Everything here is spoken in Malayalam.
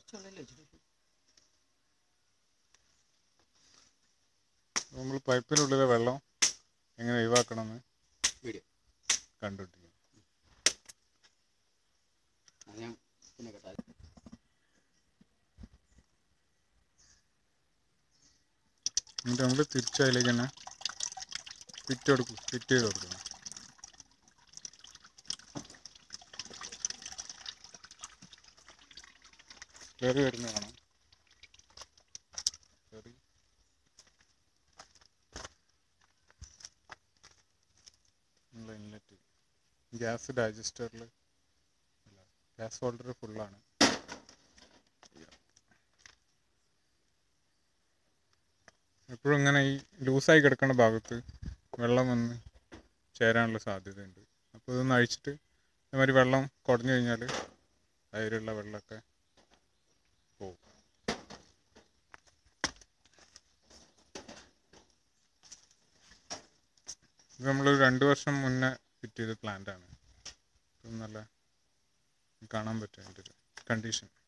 കുറച്ചുള്ളിൽ വെച്ചിട്ട് നമ്മൾ പൈപ്പിനുള്ളിലെ വെള്ളം എങ്ങനെ ഒഴിവാക്കണമെന്ന് വീഡിയോ കണ്ടുപിടിക്കും അത് ഞാൻ പിന്നെ കേട്ടോ എന്നിട്ട് നമ്മൾ തിരിച്ച് അതിലേക്ക് തന്നെ ഫിറ്റ് കൊടുക്കും ഫിറ്റ് ചെയ്ത് കൊടുക്കണം കയറി വരുന്ന കാണാം കയറി ഉള്ള ഇൻലെറ്റ് ഗ്യാസ് ഡൈജസ്റ്ററിൽ ഗ്യാസ് ഹോൾഡർ ഫുള്ളാണ് എപ്പോഴും ഇങ്ങനെ ഈ ലൂസായി കിടക്കുന്ന ഭാഗത്ത് വെള്ളം വന്ന് ചേരാനുള്ള സാധ്യതയുണ്ട് അപ്പോൾ ഇതൊന്ന് അഴിച്ചിട്ട് ഇതേമാതിരി വെള്ളം കുടഞ്ഞു കഴിഞ്ഞാൽ അതിലുള്ള വെള്ളമൊക്കെ പോകും ഇത് നമ്മൾ രണ്ട് വർഷം മുന്നേ ഫിറ്റ് ചെയ്ത പ്ലാന്റ് ആണ് ഇത് നല്ല കാണാൻ പറ്റും അതിൻ്റെ ഒരു കണ്ടീഷൻ